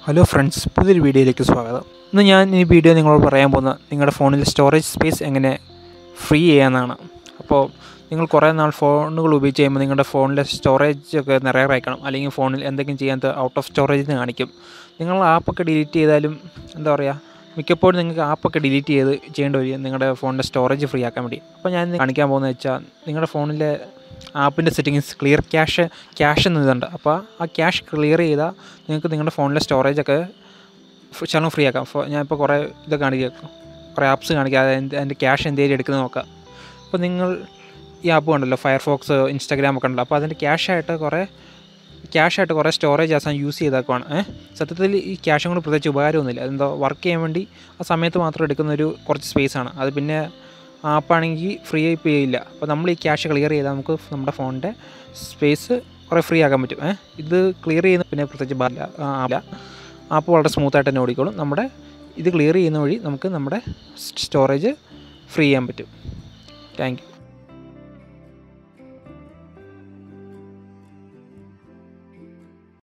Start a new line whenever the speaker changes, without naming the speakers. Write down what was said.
hello friends പുതിയൊരു വീഡിയോയിലേക്ക് സ്വാഗതം ഇന്ന് ഞാൻ ഈ വീഡിയോ നിങ്ങളോട് പറയാൻ പോകുന്ന നിങ്ങളുടെ ഫോണിൽ സ്റ്റോറേജ് സ്പേസ് എങ്ങനെ ഫ്രീ ചെയ്യാമെന്നാണ് അപ്പോൾ നിങ്ങൾ കുറേ നാൾ ഫോണുകൾ ഉപയോഗിച്ച് കഴിയുമ്പോൾ നിങ്ങളുടെ ഫോണിലെ സ്റ്റോറേജ് ഒക്കെ നിറയാറായിക്കണം അല്ലെങ്കിൽ ഫോണിൽ എന്തെങ്കിലും ചെയ്യാത്ത ഔട്ട് ഓഫ് സ്റ്റോറേജ് എന്ന് കാണിക്കും നിങ്ങൾ ആപ്പൊക്കെ ഡിലീറ്റ് ചെയ്താലും എന്താ പറയുക മിക്കപ്പോഴും നിങ്ങൾക്ക് ആപ്പൊക്കെ ഡിലീറ്റ് ചെയ്ത് ചെയ്യേണ്ടി വരും നിങ്ങളുടെ ഫോണിൻ്റെ സ്റ്റോറേജ് ഫ്രീ ആക്കാൻ വേണ്ടി അപ്പോൾ ഞാൻ ഇന്ന് കാണിക്കാൻ പോകുന്നത് വെച്ചാൽ നിങ്ങളുടെ ഫോണിലെ ആപ്പിൻ്റെ സെറ്റിങ്സ് ക്ലിയർ ക്യാഷ് ക്യാഷ് എന്നതുണ്ട് അപ്പോൾ ആ ക്യാഷ് ക്ലിയർ ചെയ്താൽ നിങ്ങൾക്ക് നിങ്ങളുടെ ഫോണിലെ സ്റ്റോറേജൊക്കെ ശകലം ഫ്രീ ആക്കാം ഫോ ഞാനിപ്പോൾ കുറേ ഇത് കാണിക്കാം കുറേ ആപ്സ് കാണിക്കാം അത് അതിൻ്റെ ക്യാഷ് എന്തെങ്കിലും എടുക്കുന്നത് നോക്കാം അപ്പോൾ നിങ്ങൾ ഈ ആപ്പ് കണ്ടല്ലോ ഫയർഫോക്സ് ഇൻസ്റ്റാഗ്രാം ഒക്കെ ഉണ്ടല്ലോ അപ്പോൾ അതിൻ്റെ ക്യാഷായിട്ട് കുറേ ക്യാഷായിട്ട് കുറേ സ്റ്റോറേജ് ആസാൻ യൂസ് ചെയ്തേക്കുവാണ് ഏഹ് സത്യത്തിൽ ഈ ക്യാഷും കൊണ്ട് പ്രത്യേകിച്ച് ഉപകാരമൊന്നുമില്ല എന്തോ വർക്ക് ചെയ്യാൻ വേണ്ടി ആ സമയത്ത് മാത്രം എടുക്കുന്ന ഒരു കുറച്ച് സ്പേസാണ് അത് പിന്നെ ആപ്പാണെങ്കിൽ ഫ്രീ ആയി പേ ചെയ്യില്ല അപ്പോൾ നമ്മൾ ഈ ക്യാഷ് ക്ലിയർ ചെയ്താൽ നമുക്ക് നമ്മുടെ ഫോണിൻ്റെ സ്പേസ് കുറേ ഫ്രീ ആക്കാൻ പറ്റും ഏഹ് ഇത് ക്ലിയർ ചെയ്യുന്ന പിന്നെ പ്രത്യേകിച്ച് ബാല ആവില്ല ആപ്പ് വളരെ സ്മൂത്തായിട്ട് തന്നെ ഓടിക്കോളും നമ്മുടെ ഇത് ക്ലിയർ ചെയ്യുന്ന വഴി നമുക്ക് നമ്മുടെ സ്റ്റോറേജ് ഫ്രീ ചെയ്യാൻ പറ്റും താങ്ക് യു